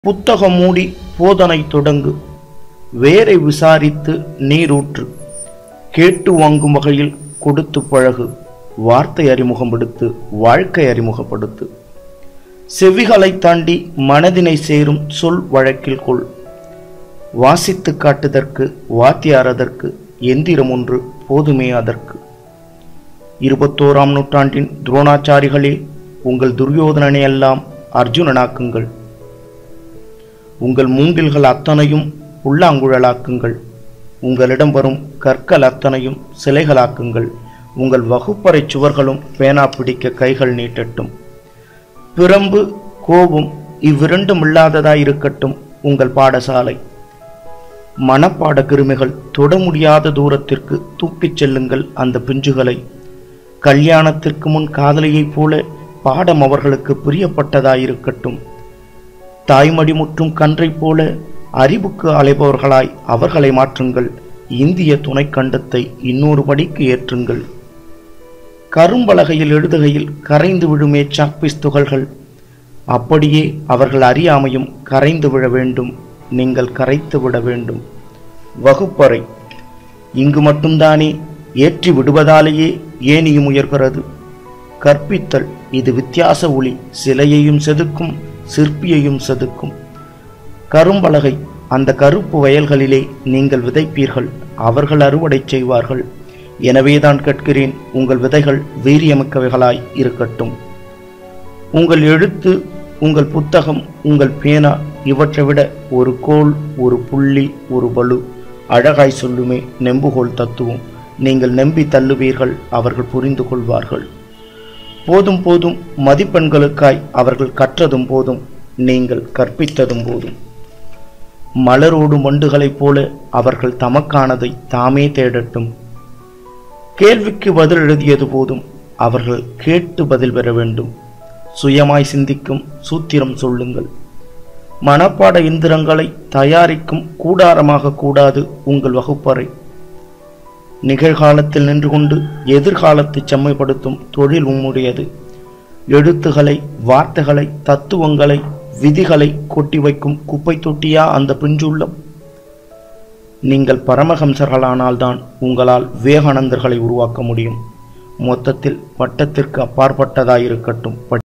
புத்தகம் மூடி போதனை தொடங்கு வேரை விசாரித்து நீரூற்று கேட்டு வாங்கும் வகையில் கொடுத்து பழகு வார்த்தை அறிமுகப்படுத்து வாழ்க்கை அறிமுகப்படுத்து செவிகளை தாண்டி மனதினை சேரும் சொல் வழக்கில் கொள் வாசித்து காட்டுதற்கு வாத்தியாரதற்கு எந்திரம் ஒன்று போதுமே அதற்கு இருபத்தோராம் நூற்றாண்டின் துரோணாச்சாரிகளே உங்கள் துரியோதனனை எல்லாம் அர்ஜுனனாக்குங்கள் உங்கள் மூங்கில்கள் அத்தனையும் புல்லாங்குழலாக்குங்கள் உங்களிடம் வரும் கற்கள் அத்தனையும் சிலைகளாக்குங்கள் உங்கள் வகுப்பறை சுவர்களும் பேனா பிடிக்க கைகள் நீட்டட்டும் பிரம்பு கோபம் இவ்விரண்டும் இல்லாததாயிருக்கட்டும் உங்கள் பாடசாலை மனப்பாட கிருமிகள் தொட முடியாத தூரத்திற்கு தூக்கிச் செல்லுங்கள் அந்த பிஞ்சுகளை கல்யாணத்திற்கு முன் காதலியைப் போல பாடம் அவர்களுக்கு பிரியப்பட்டதாயிருக்கட்டும் தாய்மடி முற்றும் கன்றைப் போல அறிவுக்கு அலைபவர்களாய் அவர்களை மாற்றுங்கள் இந்திய துணைக்கண்டத்தை இன்னொரு படிக்கு ஏற்றுங்கள் கரும்பலகையில் எழுதுகையில் கரைந்து விழுமே சாக்பீஸ் துகள்கள் அப்படியே அவர்கள் அறியாமையும் கரைந்து விழ வேண்டும் நீங்கள் கரைத்து விட வேண்டும் வகுப்பறை இங்கு மட்டும்தானே ஏற்றி விடுவதாலேயே ஏனியும் உயர்கிறது கற்பித்தல் இது வித்தியாச ஒளி சிலையையும் செதுக்கும் சிற்பியையும் செதுக்கும் கரும்பலகை அந்த கருப்பு வயல்களிலே நீங்கள் விதைப்பீர்கள் அவர்கள் அறுவடை செய்வார்கள் எனவேதான் கேட்கிறேன் உங்கள் விதைகள் வீரியமிக்கவைகளாய் இருக்கட்டும் உங்கள் எழுத்து உங்கள் புத்தகம் உங்கள் பேனா இவற்றை விட ஒரு கோல் ஒரு புள்ளி ஒரு பலு அழகாய் சொல்லுமே நெம்புகோல் தத்துவம் நீங்கள் நம்பி தள்ளுவீர்கள் அவர்கள் புரிந்து கொள்வார்கள் போதும் போதும் மதிப்பெண்களுக்காய் அவர்கள் கற்றதும் போதும் நீங்கள் கற்பித்ததும் போதும் மலரோடு மண்டுகளைப் போல அவர்கள் தமக்கானதை தாமே தேடட்டும் கேள்விக்கு பதில் எழுதியது போதும் அவர்கள் கேட்டு பதில் பெற வேண்டும் சுயமாய் சிந்திக்கும் சூத்திரம் சொல்லுங்கள் மனப்பாட இயந்திரங்களை தயாரிக்கும் கூடாரமாக கூடாது உங்கள் வகுப்பறை நிகழ்காலத்தில் நின்று கொண்டு எதிர்காலத்தை செம்மைப்படுத்தும் தொழில் உம்முடையது எழுத்துகளை வார்த்தைகளை தத்துவங்களை விதிகளை கொட்டி வைக்கும் குப்பை தொட்டியா அந்த பிஞ்சுள்ளம் நீங்கள் பரமஹம்சர்களானால்தான் உங்களால் விவேகானந்தர்களை உருவாக்க முடியும் மொத்தத்தில் பட்டத்திற்கு அப்பாற்பட்டதாயிருக்கட்டும்